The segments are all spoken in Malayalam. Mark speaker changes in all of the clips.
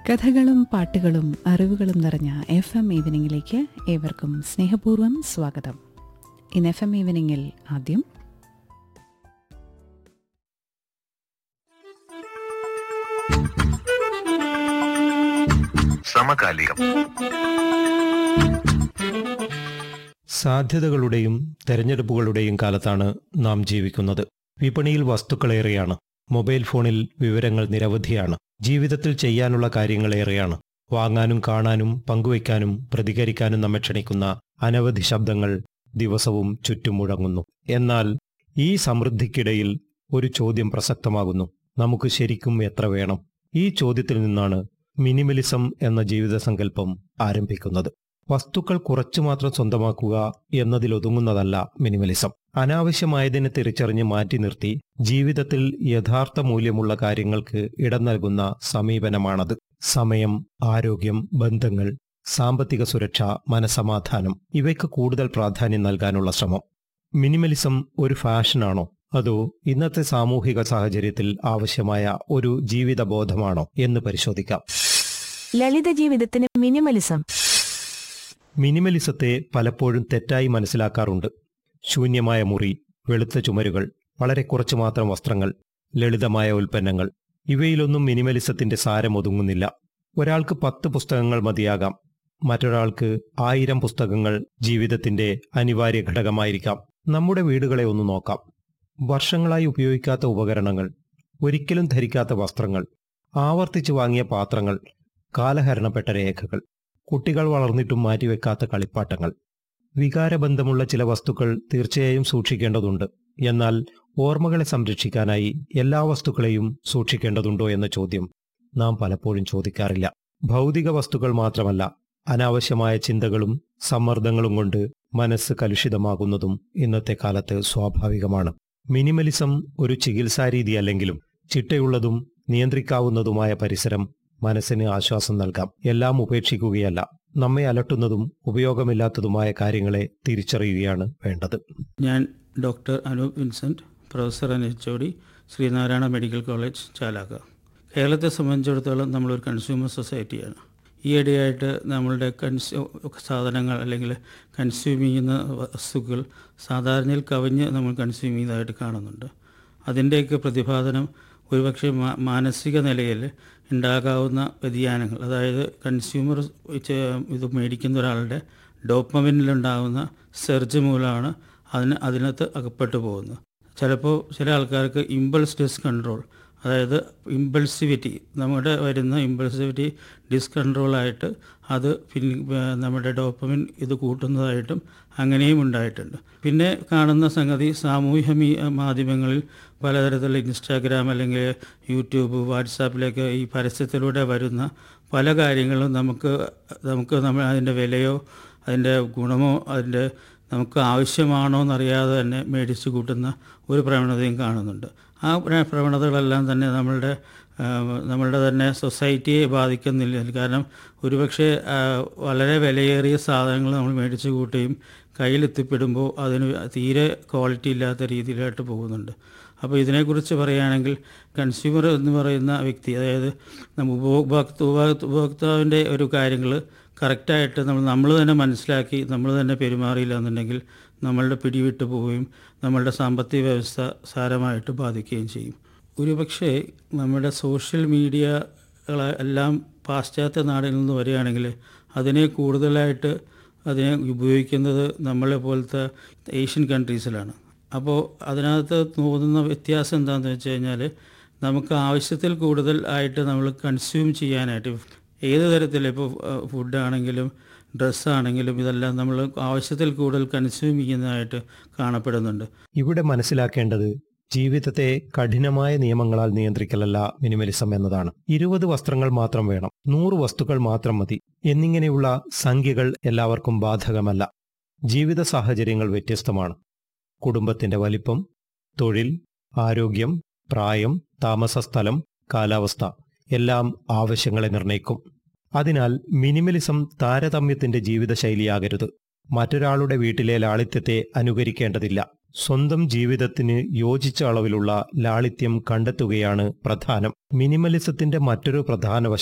Speaker 1: കഥകളും പാട്ടുകളും അറിവുകളും നിറഞ്ഞ എഫ് എം ഈവനിങ്ങിലേക്ക് ഏവർക്കും സ്നേഹപൂർവ്വം സ്വാഗതം ഇന്ന് എഫ് എം ഈവനിങ്ങിൽ ആദ്യം
Speaker 2: സമകാലികം
Speaker 3: സാധ്യതകളുടെയും തെരഞ്ഞെടുപ്പുകളുടെയും കാലത്താണ് നാം ജീവിക്കുന്നത് വിപണിയിൽ വസ്തുക്കളേറെയാണ് മൊബൈൽ ഫോണിൽ വിവരങ്ങൾ നിരവധിയാണ് ജീവിതത്തിൽ ചെയ്യാനുള്ള കാര്യങ്ങളേറെയാണ് വാങ്ങാനും കാണാനും പങ്കുവയ്ക്കാനും പ്രതികരിക്കാനും നമ്മെ ക്ഷണിക്കുന്ന അനവധി ശബ്ദങ്ങൾ ദിവസവും ചുറ്റും മുഴങ്ങുന്നു എന്നാൽ ഈ സമൃദ്ധിക്കിടയിൽ ഒരു ചോദ്യം പ്രസക്തമാകുന്നു നമുക്ക് ശരിക്കും എത്ര വേണം ഈ ചോദ്യത്തിൽ നിന്നാണ് മിനിമലിസം എന്ന ജീവിത സങ്കല്പം ആരംഭിക്കുന്നത് വസ്തുക്കൾ കുറച്ചു മാത്രം സ്വന്തമാക്കുക എന്നതിലൊതുങ്ങുന്നതല്ല മിനിമലിസം അനാവശ്യമായതിനെ തിരിച്ചറിഞ്ഞ് മാറ്റി നിർത്തി ജീവിതത്തിൽ യഥാർത്ഥ മൂല്യമുള്ള കാര്യങ്ങൾക്ക് ഇടം നൽകുന്ന സമീപനമാണത് സമയം ആരോഗ്യം ബന്ധങ്ങൾ സാമ്പത്തിക സുരക്ഷ മനസമാധാനം ഇവയ്ക്ക് കൂടുതൽ പ്രാധാന്യം നൽകാനുള്ള ശ്രമം മിനിമലിസം ഒരു ഫാഷനാണോ അതോ ഇന്നത്തെ സാമൂഹിക സാഹചര്യത്തിൽ ആവശ്യമായ ഒരു ജീവിതബോധമാണോ എന്ന് പരിശോധിക്കാം
Speaker 4: ലളിത ജീവിതത്തിന് മിനിമലിസം
Speaker 3: മിനിമലിസത്തെ പലപ്പോഴും തെറ്റായി മനസ്സിലാക്കാറുണ്ട് ശൂന്യമായ മുറി വെളുത്ത ചുമരുകൾ വളരെ കുറച്ചു മാത്രം വസ്ത്രങ്ങൾ ലളിതമായ ഉൽപ്പന്നങ്ങൾ ഇവയിലൊന്നും മിനിമലിസത്തിന്റെ സാരം ഒതുങ്ങുന്നില്ല ഒരാൾക്ക് പത്ത് പുസ്തകങ്ങൾ മതിയാകാം മറ്റൊരാൾക്ക് ആയിരം പുസ്തകങ്ങൾ ജീവിതത്തിന്റെ അനിവാര്യ ഘടകമായിരിക്കാം നമ്മുടെ വീടുകളെ ഒന്ന് നോക്കാം വർഷങ്ങളായി ഉപയോഗിക്കാത്ത ഉപകരണങ്ങൾ ഒരിക്കലും ധരിക്കാത്ത വസ്ത്രങ്ങൾ ആവർത്തിച്ചു വാങ്ങിയ പാത്രങ്ങൾ കാലഹരണപ്പെട്ട രേഖകൾ കുട്ടികൾ വളർന്നിട്ടും മാറ്റിവെക്കാത്ത കളിപ്പാട്ടങ്ങൾ വികാരബന്ധമുള്ള ചില വസ്തുക്കൾ തീർച്ചയായും സൂക്ഷിക്കേണ്ടതുണ്ട് എന്നാൽ ഓർമ്മകളെ സംരക്ഷിക്കാനായി എല്ലാ വസ്തുക്കളെയും സൂക്ഷിക്കേണ്ടതുണ്ടോ എന്ന ചോദ്യം നാം പലപ്പോഴും ചോദിക്കാറില്ല ഭൗതിക വസ്തുക്കൾ മാത്രമല്ല അനാവശ്യമായ ചിന്തകളും സമ്മർദ്ദങ്ങളും കൊണ്ട് മനസ്സ് കലുഷിതമാകുന്നതും ഇന്നത്തെ കാലത്ത് സ്വാഭാവികമാണ് മിനിമലിസം ഒരു ചികിത്സാരീതി അല്ലെങ്കിലും ചിട്ടയുള്ളതും നിയന്ത്രിക്കാവുന്നതുമായ പരിസരം മനസ്സിന് ആശ്വാസം നൽകാം എല്ലാം ഉപേക്ഷിക്കുകയല്ല നമ്മെ അലട്ടുന്നതും ഉപയോഗമില്ലാത്തതുമായ കാര്യങ്ങളെ തിരിച്ചറിയുകയാണ് വേണ്ടത്
Speaker 5: ഞാൻ doctor Anoop Vincent professor and H O D Sreenarayana medical college Chalakka കേരളത്തെ സംബന്ധിച്ചിടത്തോളം നമ്മളൊരു കൺസ്യൂമർ സൊസൈറ്റിയാണ് ഈയിടെയായിട്ട് നമ്മളുടെ കൺസ്യൂ സാധനങ്ങൾ അല്ലെങ്കിൽ കൺസ്യൂം ചെയ്യുന്ന വസ്തുക്കൾ സാധാരണയിൽ കവിഞ്ഞ് നമ്മൾ കൺസ്യൂം ചെയ്യുന്നതായിട്ട് കാണുന്നുണ്ട് അതിൻ്റെയൊക്കെ പ്രതിപാദനം ഒരുപക്ഷെ മാ- മാനസിക നിലയിൽ ഉണ്ടാകാവുന്ന വ്യതിയാനങ്ങൾ അതായത് കൺസ്യൂമർ ഇത് മേടിക്കുന്ന ഒരാളുടെ ഡോപ്പമിനിലുണ്ടാകുന്ന സെർജ് മൂലമാണ് അതിന് അതിനകത്ത് അകപ്പെട്ടു പോകുന്നത് ചിലപ്പോൾ ചില ആൾക്കാർക്ക് ഇമ്പൾസ് ഡിസ്കൺട്രോൾ അതായത് ഇമ്പൾസിവിറ്റി നമ്മുടെ വരുന്ന ഇമ്പൾസിവിറ്റി ഡിസ്കൺട്രോളായിട്ട് അത് പിന്നെ ഏർ നമ്മുടെ ഡോപ്പമിൻ ഇത് കൂട്ടുന്നതായിട്ടും അങ്ങനെയും ഉണ്ടായിട്ടുണ്ട് പിന്നെ കാണുന്ന സംഗതി സാമൂഹ്യ മീ- മാധ്യമങ്ങളിൽ പലതരത്തിലുള്ള ഇൻസ്റ്റാഗ്രാം അല്ലെങ്കിൽ യൂട്യൂബ് വാട്സാപ്പിലൊക്കെ ഈ പരസ്യത്തിലൂടെ വരുന്ന പല കാര്യങ്ങളും നമുക്ക് നമുക്ക് നമ്മൾ അതിൻ്റെ വിലയോ അതിൻ്റെ ഗുണമോ അതിൻ്റെ നമുക്ക് ആവശ്യമാണോ എന്നറിയാതെ തന്നെ മേടിച്ചു കൂട്ടുന്ന ഒരു പ്രവണതയും കാണുന്നുണ്ട് ആ പ്ര- പ്രവണതകളെല്ലാം തന്നെ നമ്മളുടെ ആ, നമ്മളുടെ തന്നെ സൊസൈറ്റിയെ ബാധിക്കുന്നില്ല കാരണം ഒരുപക്ഷെ ആ, വളരെ വിലയേറിയ സാധനങ്ങൾ നമ്മൾ മേടിച്ചു കൂട്ടുകയും കയ്യിലെത്തിപ്പെടുമ്പോൾ അതിന് തീരെ ക്വാളിറ്റി ഇല്ലാത്ത രീതിയിലായിട്ട് പോകുന്നുണ്ട് അപ്പോൾ ഇതിനെക്കുറിച്ച് പറയുകയാണെങ്കിൽ കൺസ്യൂമർ എന്ന് പറയുന്ന വ്യക്തി അതായത് നമ്മ ഉപഭോക്തൃ ഉപഭോക്തൃ- ഉപഭോക്താവിൻ്റെ ഒരു കാര്യങ്ങൾ കറക്റ്റായിട്ട് നമ്മൾ നമ്മൾ തന്നെ മനസ്സിലാക്കി നമ്മൾ തന്നെ പെരുമാറിയില്ല എന്നുണ്ടെങ്കിൽ നമ്മളുടെ പിടിവിട്ട് പോവുകയും നമ്മളുടെ സാമ്പത്തിക വ്യവസ്ഥ സാരമായിട്ട് ബാധിക്കുകയും ചെയ്യും ഒരുപക്ഷെ നമ്മുടെ സോഷ്യൽ മീഡിയകളെ എല്ലാം പാശ്ചാത്യ നാടുകളിൽ നിന്ന് വരികയാണെങ്കിൽ അതിനെ കൂടുതലായിട്ട് അതിനെ ഉപയോഗിക്കുന്നത് നമ്മളെ പോലത്തെ ഏഷ്യൻ കൺട്രീസിലാണ് അപ്പോൾ അതിനകത്ത് തോന്നുന്ന വ്യത്യാസം എന്താണെന്ന് വെച്ച് കഴിഞ്ഞാൽ നമുക്ക് ആവശ്യത്തിൽ കൂടുതൽ ആയിട്ട് നമ്മൾ കൺസ്യൂം ചെയ്യാനായിട്ട് ഏത് തരത്തിൽ ഇപ്പോൾ ഫുഡാണെങ്കിലും ഡ്രസ്സാണെങ്കിലും ഇതെല്ലാം നമ്മൾ ആവശ്യത്തിൽ കൂടുതൽ കൺസ്യൂം ചെയ്യുന്നതായിട്ട് കാണപ്പെടുന്നുണ്ട്
Speaker 3: ഇവിടെ മനസ്സിലാക്കേണ്ടത് ജീവിതത്തെ കഠിനമായ നിയമങ്ങളാൽ നിയന്ത്രിക്കലല്ല മിനിമലിസം എന്നതാണ് ഇരുപത് വസ്ത്രങ്ങൾ മാത്രം വേണം നൂറ് വസ്തുക്കൾ മാത്രം മതി എന്നിങ്ങനെയുള്ള സംഖ്യകൾ എല്ലാവർക്കും ബാധകമല്ല ജീവിത സാഹചര്യങ്ങൾ വ്യത്യസ്തമാണ് കുടുംബത്തിന്റെ വലിപ്പം തൊഴിൽ ആരോഗ്യം പ്രായം താമസസ്ഥലം കാലാവസ്ഥ എല്ലാം ആവശ്യങ്ങളെ നിർണ്ണയിക്കും അതിനാൽ മിനിമലിസം താരതമ്യത്തിന്റെ ജീവിതശൈലിയാകരുത് മറ്റൊരാളുടെ വീട്ടിലെ ലാളിത്യത്തെ അനുകരിക്കേണ്ടതില്ല സ്വന്തം ജീവിതത്തിന് യോജിച്ച അളവിലുള്ള ലാളിത്യം കണ്ടെത്തുകയാണ് പ്രധാനം മിനിമലിസത്തിന്റെ മറ്റൊരു പ്രധാന വശം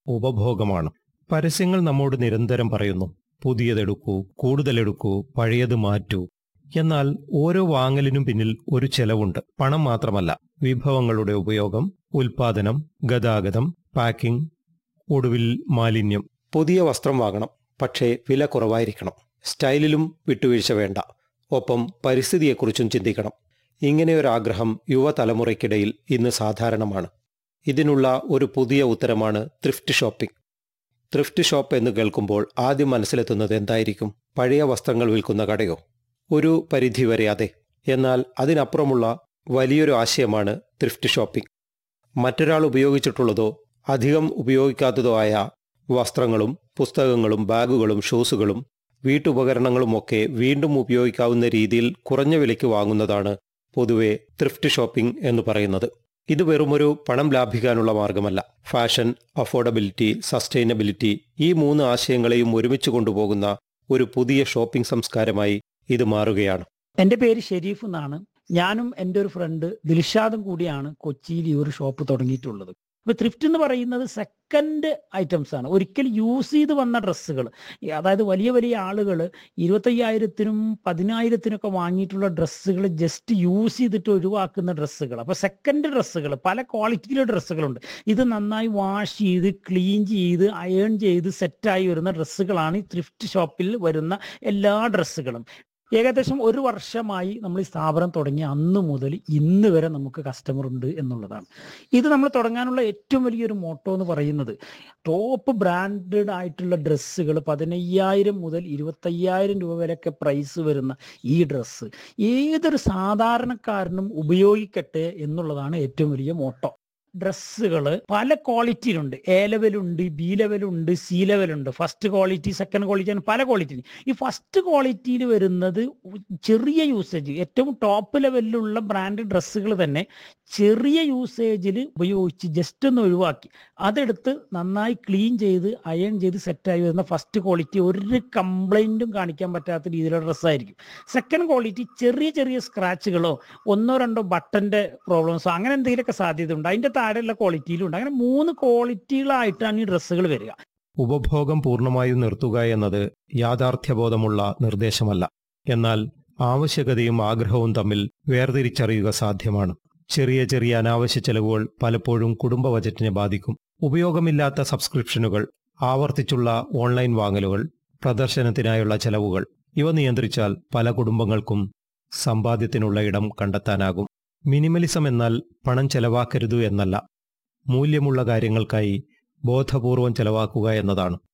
Speaker 3: ഉപഭോഗമാണ് പരസ്യങ്ങൾ നമ്മോട് നിരന്തരം പറയുന്നു പുതിയതെടുക്കൂ കൂടുതലെടുക്കൂ പഴയത് മാറ്റൂ എന്നാൽ ഓരോ വാങ്ങലിനും പിന്നിൽ ഒരു ചെലവുണ്ട് പണം മാത്രമല്ല വിഭവങ്ങളുടെ ഉപയോഗം ഉൽപാദനം ഗതാഗതം പാക്കിംഗ് ഒടുവിൽ മാലിന്യം പുതിയ വസ്ത്രം വാങ്ങണം പക്ഷേ വില കുറവായിരിക്കണം സ്റ്റൈലിലും വിട്ടുവീഴ്ച വേണ്ട ഒപ്പം പരിസ്ഥിതിയെക്കുറിച്ചും ചിന്തിക്കണം ഇങ്ങനെയൊരാഗ്രഹം യുവതലമുറയ്ക്കിടയിൽ ഇന്ന് സാധാരണമാണ് ഇതിനുള്ള ഒരു പുതിയ ഉത്തരമാണ് ത്രിഫ്റ്റ് ഷോപ്പിംഗ് ത്രിഫ്റ്റ് ഷോപ്പ് എന്ന് കേൾക്കുമ്പോൾ ആദ്യം മനസ്സിലെത്തുന്നത് എന്തായിരിക്കും പഴയ വസ്ത്രങ്ങൾ വിൽക്കുന്ന കടയോ ഒരു പരിധിവരെ അതെ എന്നാൽ അതിനപ്പുറമുള്ള വലിയൊരു ആശയമാണ് ത്രിഫ്റ്റ് ഷോപ്പിംഗ് മറ്റൊരാൾ ഉപയോഗിച്ചിട്ടുള്ളതോ അധികം ഉപയോഗിക്കാത്തതോ ആയ വസ്ത്രങ്ങളും പുസ്തകങ്ങളും ബാഗുകളും ഷൂസുകളും വീട്ടുപകരണങ്ങളുമൊക്കെ വീണ്ടും ഉപയോഗിക്കാവുന്ന രീതിയിൽ കുറഞ്ഞ വിലയ്ക്ക് വാങ്ങുന്നതാണ് പൊതുവെ ത്രിഫ്റ്റ് ഷോപ്പിംഗ് എന്ന് പറയുന്നത് ഇത് വെറുമൊരു പണം ലാഭിക്കാനുള്ള മാർഗമല്ല ഫാഷൻ അഫോർഡബിലിറ്റി സസ്റ്റൈനബിലിറ്റി ഈ മൂന്ന് ആശയങ്ങളെയും ഒരുമിച്ച് കൊണ്ടുപോകുന്ന ഒരു പുതിയ ഷോപ്പിംഗ് സംസ്കാരമായി ഇത് മാറുകയാണ്
Speaker 2: എൻ്റെ പേര് ഷെരീഫ് എന്നാണ് ഞാനും എൻ്റെ ഒരു ഫ്രണ്ട് ദിൽഷാദും കൂടിയാണ് കൊച്ചിയിൽ ഈ ഒരു ഷോപ്പ് തുടങ്ങിയിട്ടുള്ളത് ഇപ്പൊ ത്രിഫ്റ്റ് എന്ന് പറയുന്നത് സെക്കൻഡ് ഐറ്റംസ് ആണ് ഒരിക്കൽ യൂസ് ചെയ്ത് വന്ന ഡ്രസ്സുകൾ അതായത് വലിയ വലിയ ആളുകൾ ഇരുപത്തയ്യായിരത്തിനും പതിനായിരത്തിനൊക്കെ വാങ്ങിയിട്ടുള്ള ഡ്രസ്സുകൾ ജസ്റ്റ് യൂസ് ചെയ്തിട്ട് ഒഴിവാക്കുന്ന ഡ്രസ്സുകൾ അപ്പൊ സെക്കൻഡ് ഡ്രസ്സുകൾ പല ക്വാളിറ്റിയിലുള്ള ഡ്രസ്സുകളുണ്ട് ഇത് നന്നായി വാഷ് ചെയ്ത് ക്ലീൻ ചെയ്ത് അയേൺ ചെയ്ത് സെറ്റായി വരുന്ന ഡ്രസ്സുകളാണ് ഈ ത്രിഫ്റ്റ് ഷോപ്പിൽ വരുന്ന എല്ലാ ഡ്രസ്സുകളും ഏകദേശം ഒരു വർഷമായി നമ്മൾ ഈ സ്ഥാപനം തുടങ്ങിയ അന്ന് മുതൽ ഇന്ന് വരെ നമുക്ക് കസ്റ്റമർ ഉണ്ട് എന്നുള്ളതാണ് ഇത് നമ്മൾ തുടങ്ങാനുള്ള ഏറ്റവും വലിയൊരു മോട്ടോ എന്ന് പറയുന്നത് ടോപ്പ് ബ്രാൻഡഡ് ആയിട്ടുള്ള ഡ്രസ്സുകൾ പതിനയ്യായിരം മുതൽ ഇരുപത്തയ്യായിരം രൂപ വരെയൊക്കെ പ്രൈസ് വരുന്ന ഈ ഡ്രസ്സ് ഏതൊരു സാധാരണക്കാരനും ഉപയോഗിക്കട്ടെ എന്നുള്ളതാണ് ഏറ്റവും വലിയ മോട്ടോ ഡ്രസ്സുകൾ പല ക്വാളിറ്റിയിലുണ്ട് എ ലെവലുണ്ട് ബി ലെവലുണ്ട് സി ലെവലുണ്ട് ഫസ്റ്റ് ക്വാളിറ്റി സെക്കൻഡ് ക്വാളിറ്റി അങ്ങനെ പല ക്വാളിറ്റി ഈ ഫസ്റ്റ് ക്വാളിറ്റിയിൽ വരുന്നത് ചെറിയ യൂസേജ് ഏറ്റവും ടോപ്പ് ലെവലിലുള്ള ബ്രാൻഡ് ഡ്രസ്സുകൾ തന്നെ ചെറിയ യൂസേജിൽ ഉപയോഗിച്ച് ജസ്റ്റ് ഒന്ന് ഒഴിവാക്കി അതെടുത്ത് നന്നായി ക്ലീൻ ചെയ്ത് അയൺ ചെയ്ത് സെറ്റായി വരുന്ന ഫസ്റ്റ് ക്വാളിറ്റി ഒരു കംപ്ലൈൻറ്റും കാണിക്കാൻ പറ്റാത്ത രീതിയിലുള്ള ഡ്രസ്സായിരിക്കും സെക്കൻഡ് ക്വാളിറ്റി ചെറിയ ചെറിയ സ്ക്രാച്ചുകളോ ഒന്നോ രണ്ടോ ബട്ടന്റെ പ്രോബ്ലംസോ അങ്ങനെ എന്തെങ്കിലുമൊക്കെ സാധ്യത ഉണ്ട് അതിന്റെ താഴെയുള്ള ക്വാളിറ്റിയിലും ഉണ്ട് അങ്ങനെ മൂന്ന് ക്വാളിറ്റികളായിട്ടാണ് ഈ ഡ്രസ്സുകൾ വരിക
Speaker 3: ഉപഭോഗം പൂർണ്ണമായും നിർത്തുക എന്നത് യാഥാർത്ഥ്യബോധമുള്ള നിർദ്ദേശമല്ല എന്നാൽ ആവശ്യകതയും ആഗ്രഹവും തമ്മിൽ വേർതിരിച്ചറിയുക സാധ്യമാണ് ചെറിയ ചെറിയ അനാവശ്യ ചെലവുകൾ പലപ്പോഴും കുടുംബ ബജറ്റിനെ ബാധിക്കും ഉപയോഗമില്ലാത്ത സബ്സ്ക്രിപ്ഷനുകൾ ആവർത്തിച്ചുള്ള ഓൺലൈൻ വാങ്ങലുകൾ പ്രദർശനത്തിനായുള്ള ചെലവുകൾ ഇവ നിയന്ത്രിച്ചാൽ പല കുടുംബങ്ങൾക്കും സമ്പാദ്യത്തിനുള്ള ഇടം കണ്ടെത്താനാകും മിനിമലിസം എന്നാൽ പണം ചെലവാക്കരുത് എന്നല്ല മൂല്യമുള്ള കാര്യങ്ങൾക്കായി ബോധപൂർവം ചെലവാക്കുക എന്നതാണ്